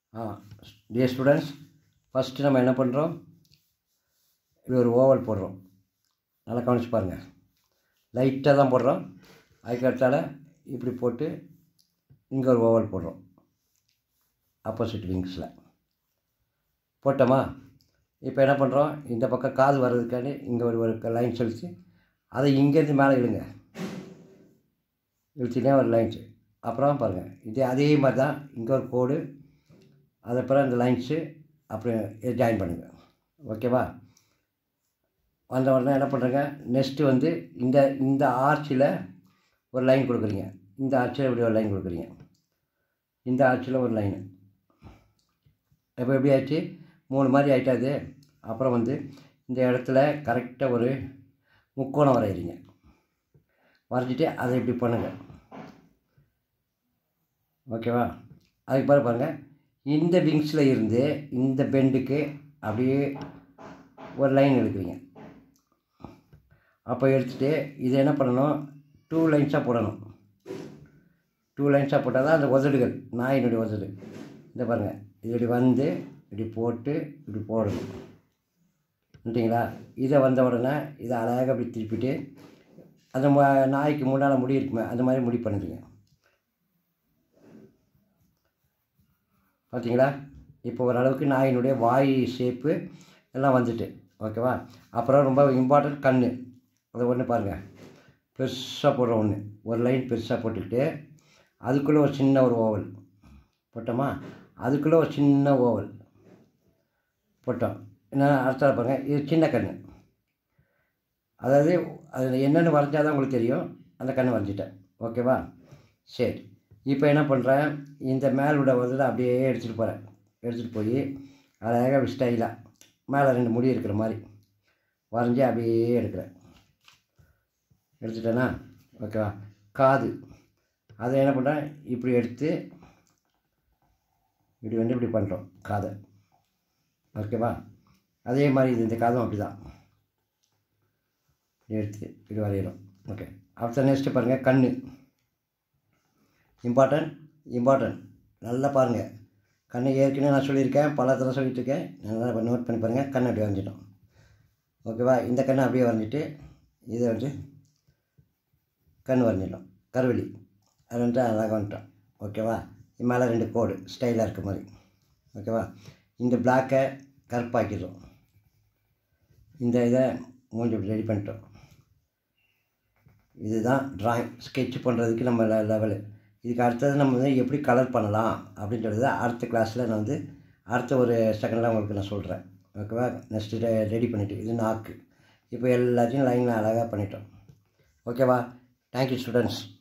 ஆ dear students first நம்ம என்ன பண்ணுறோம் இப்படி ஒரு ஓவல் போடுறோம் நல்லா கவனிச்சு பாருங்கள் லைட்டாக தான் போடுறோம் அதுக்கடுத்தால இப்படி போட்டு இங்கே ஒரு ஓவல் போடுறோம் ஆப்போசிட் விங்ஸில் போட்டோமா இப்போ என்ன பண்ணுறோம் இந்த பக்கம் காது வர்றதுக்காண்டி இங்கே ஒரு ஒரு லைன் செலுத்தி அதை இங்கேருந்து மேலே இழுங்க இழுத்தினே ஒரு லைன்ஸு அப்புறம் பாருங்கள் இதே அதே மாதிரி தான் இங்கே ஒரு கோடு அதுக்கப்புறம் இந்த லைன்ஸு அப்புறம் இதை ஜாயின் பண்ணுங்கள் ஓகேவா வந்த உடனே என்ன பண்ணுறேங்க நெக்ஸ்ட்டு வந்து இந்த இந்த ஆர்ச்சில் ஒரு லைன் கொடுக்குறீங்க இந்த ஆர்ச்சில் இப்படி ஒரு லைன் கொடுக்குறீங்க இந்த ஆர்ச்சில் ஒரு லைனு இப்போ எப்படி ஆச்சு மூணு மாதிரி ஆகிட்டாது அப்புறம் வந்து இந்த இடத்துல கரெக்டாக ஒரு முக்கோணம் வரைகிறீங்க வரைஞ்சிட்டு அதை இப்படி பண்ணுங்கள் ஓகேவா அதுக்கு பிறகு பாருங்கள் இந்த விங்ஸில் இருந்து இந்த பெண்டுக்கு அப்படியே ஒரு லைன் எடுக்கிறீங்க அப்போ எடுத்துகிட்டு இதை என்ன பண்ணணும் டூ லைன்ஸாக போடணும் டூ லைன்ஸாக போட்டால் தான் அந்த உதடுகள் நாயினுடைய உதடு இந்த பாருங்கள் இது இப்படி வந்து இப்படி போட்டு இப்படி போடணும் சரிங்களா இதை வந்த உடனே இதை அழகாக அப்படி திருப்பிட்டு அந்த ம- நாய்க்கு முன்னால் முடி இருக்குமே அந்த மாதிரி முடி பண்ணிடுங்க பார்த்தீங்களா இப்போ ஓரளவுக்கு நாயினுடைய வாய் ஷேப்பு எல்லாம் வந்துட்டு ஓகேவா அப்புறம் ரொம்ப இம்பார்ட்டன்ட் கண் அதை ஒன்று பாருங்கள் பெருசாக போடுற ஒன்று ஒரு லைன் பெருசாக போட்டுக்கிட்டு அதுக்குள்ளே ஒரு சின்ன ஒரு ஓவல் போட்டோமா அதுக்குள்ளே ஒரு சின்ன ஓவல் போட்டோம் என்ன அடுத்தது பாருங்கள் இது சின்ன கண் அதாவது அதில் என்னென்னு வரைஞ்சா தான் உங்களுக்கு தெரியும் அந்த கண்ணை வரைஞ்சிட்டேன் ஓகேவா சரி இப்போ என்ன பண்ணுறேன் இந்த மேலோட வந்து அப்படியே எடுத்துகிட்டு போகிறேன் எடுத்துகிட்டு போய் அழகாக அப்படி ஸ்டைலாக மேலே ரெண்டு முடி இருக்கிற மாதிரி வரைஞ்சி அப்படியே எடுக்கிறேன் எடுத்துட்டேனா ஓகேவா காது அதை என்ன பண்ணுறேன் இப்படி எடுத்து இப்படி வந்து இப்படி பண்ணுறோம் காதை ஓகேவா அதே மாதிரி இது இந்த காதும் அப்படி தான் எடுத்து இப்படி வரைகிறோம் ஓகே அடுத்த நெக்ஸ்ட்டு பாருங்கள் கண் இம்பார்ட்டன்ட் இம்பார்ட்டன்ட் நல்லா பாருங்கள் கண்ணை ஏற்கனவே நான் சொல்லியிருக்கேன் பல தடவை சொல்லிட்டு இருக்கேன் நல்லா நோட் பண்ணி பாருங்கள் கண் அப்படியே வரைஞ்சிட்டோம் ஓகேவா இந்த கண்ணை அப்படியே வரைஞ்சிட்டு இதை வந்து கண் வரைஞ்சிட்டோம் கருவெளி அது வந்துட்டு அழகாக வந்துட்டோம் ஓகேவா இது மேலே ரெண்டு கோடு ஸ்டைலாக இருக்க மாதிரி ஓகேவா இந்த பிளாக்கை கருப்பாக்கிடுறோம் இந்த இதை மூஞ்சி இப்படி ரெடி பண்ணிட்டோம் இதுதான் ட்ராயிங் ஸ்கெட்ச் பண்ணுறதுக்கு நம்ம லெவலு இதுக்கு அடுத்தது நம்ம வந்து எப்படி கலர் பண்ணலாம் அப்படின்னு சொல்லிட்டு அடுத்த கிளாஸில் நான் வந்து அடுத்த ஒரு செகண்டில் உங்களுக்கு நான் சொல்கிறேன் ஓகேவா நெக்ஸ்ட்டு ரெடி பண்ணிவிட்டு இது நாக்கு இப்போ எல்லாத்தையும் லைனில் அழகாக பண்ணிட்டோம் ஓகேவா தேங்க்யூ ஸ்டூடெண்ட்ஸ்